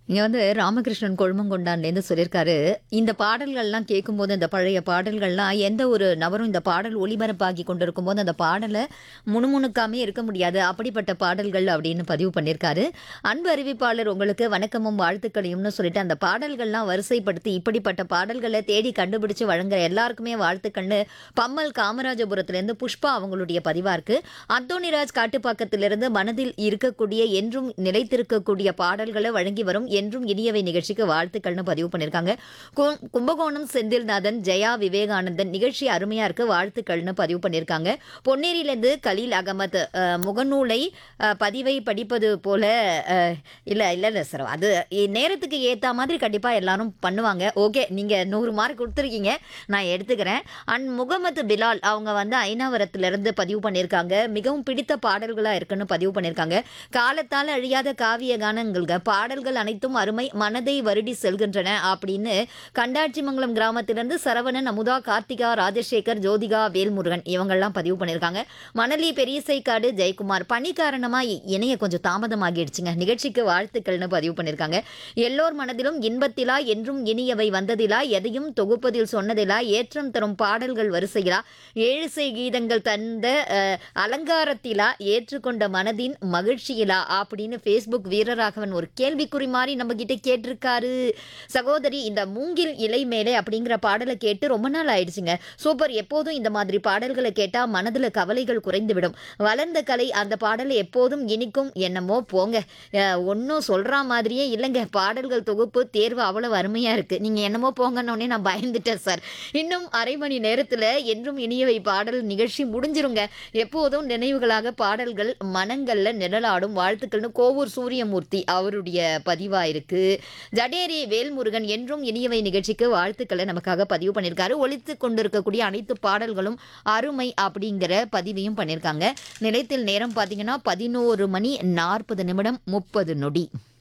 இங்க வந்து ராமகிருஷ்ணன் கொழுமங்கொண்டான்லேருந்து சொல்லியிருக்காரு இந்த பாடல்கள்லாம் கேட்கும்போது இந்த பழைய பாடல்கள்லாம் எந்த ஒரு நபரும் இந்த பாடல் ஒளிபரப்பாகி கொண்டிருக்கும் போது அந்த பாடலை முணுமுணுக்காமே இருக்க முடியாது அப்படிப்பட்ட பாடல்கள் அப்படின்னு பதிவு பண்ணியிருக்காரு அன்பு அறிவிப்பாளர் உங்களுக்கு வணக்கமும் வாழ்த்துக்களையும்னு சொல்லிட்டு அந்த பாடல்கள்லாம் வரிசைப்படுத்தி இப்படிப்பட்ட பாடல்களை தேடி கண்டுபிடிச்சு வழங்குற எல்லாருக்குமே வாழ்த்துக்கள்னு பம்மல் காமராஜபுரத்துலேருந்து புஷ்பா அவங்களுடைய பதிவா இருக்கு அந்தோனிராஜ் காட்டுப்பாக்கத்திலிருந்து மனதில் இருக்கக்கூடிய என்றும் நிலைத்திருக்கக்கூடிய பாடல்களை வழங்கி வரும் என்றும் இனியவை நிகழ்ச்சிக்கு வாழ்த்துக்கள்னு பதிவு பண்ணியிருக்காங்க கு- கும்பகோணம் செந்தில்நாதன் ஜெயா விவேகானந்தன் நிகழ்ச்சி அருமையா இருக்கு வாழ்த்துக்கள்னு பதிவு பண்ணியிருக்காங்க பொன்னேரியிலேருந்து கலீல் அகமத் அஹ், முகநூலை அஹ், பதிவை படிப்பது போல அஹ், இல்ல இல்ல இல்ல சார் அது இ- நேரத்துக்கு ஏத்த மாதிரி கண்டிப்பா எல்லாரும் பண்ணுவாங்க ஓகே நீங்க நூறு மார்க் கொடுத்துருக்கீங்க நான் எடுத்துக்கிறேன் அண்ட் முகமது பிலால் அவங்க வந்து ஐநாவரத்துல இருந்து பதிவு பண்ணியிருக்காங்க மிகவும் பிடித்த பாடல்களா இருக்குன்னு பதிவு பண்ணியிருக்காங்க காலத்தால் அழியாத காவிய கானங்கள்க பாடல்கள் அனைத்தும் அருமை மனதை வருடி செல்கின்றன அப்படின்னு கண்டாட்சிமங்கலம் கிராமத்திலிருந்து சரவணன் அமுதா கார்த்திகா ராஜசேகர் ஜோதிகா வேல்முருகன் இவங்கெல்லாம் பதிவு பண்ணியிருக்காங்க மணலி பெரியசைக்காடு ஜெயக்குமார் பணி காரணமா இ- இணைய கொஞ்சம் தாமதமாகிடுச்சுங்க நிகழ்ச்சிக்கு வாழ்த்துக்கள்னு பதிவு பண்ணியிருக்காங்க எல்லோர் மனதிலும் இன்பத்திலா என்றும் இனியவை வந்ததிலா எதையும் தொகுப்பதில் சொன்னதிலா ஏற்றம் தரும் பாடல்கள் வரிசையிலா ஏழுசை கீதங்கள் தந்த அஹ், அலங்காரத்திலா ஏற்றுக்கொண்ட மனதின் மகிழ்ச்சியிலா அப்படின்னு ஃபேஸ்புக் வீரராகவன் ஒரு கேள்விக்குறி மாதிரி நம்ம கிட்ட கேட்டிருக்காரு சகோதரி இந்த மூங்கில் இலை மேலே அப்படிங்கிற பாடலை கேட்டு ரொம்ப நாள் ஆயிடுச்சுங்க சூப்பர் எப்போதும் இந்த மாதிரி பாடல்களை கேட்டா மனதுல கவலைகள் குறைந்துவிடும் வளர்ந்த கலை அந்த பாடலை எப்போதும் இனிக்கும் என்னமோ போங்க ஒன்றும் சொல்ற மாதிரியே இல்லைங்க பாடல்கள் தொகுப்பு தேர்வு அவ்வளவு அருமையா இருக்கு நீங்க என்னமோ போங்கன்னொடனே நான் பயந்துட்டேன் சார் இன்னும் அரை மணி நேரத்துல என்றும் இனியவை பாடல் நிகழ்ச்சி முடிஞ்சிருங்க எப்போதும் நினைவுகளாக பாடல்கள் மனங்கள்ல நிழலாடும் வாழ்த்துக்கள்னு கோவூர் சூரியமூர்த்தி அவருடைய பதிவா இருக்கு ஜடேரி வேல்முருகன் என்றும் இனியவை நிகழ்ச்சிக்கு வாழ்த்துக்களை நமக்காக பதிவு பண்ணியிருக்காரு ஒலித்து கொண்டிருக்கக்கூடிய அனைத்து பாடல்களும் அருமை அப்படிங்கிற பதிவையும் பண்ணியிருக்காங்க நிலையத்தில் நேரம் பார்த்தீங்கன்னா பதினோரு மணி நாற்பது நிமிடம் முப்பது நொடி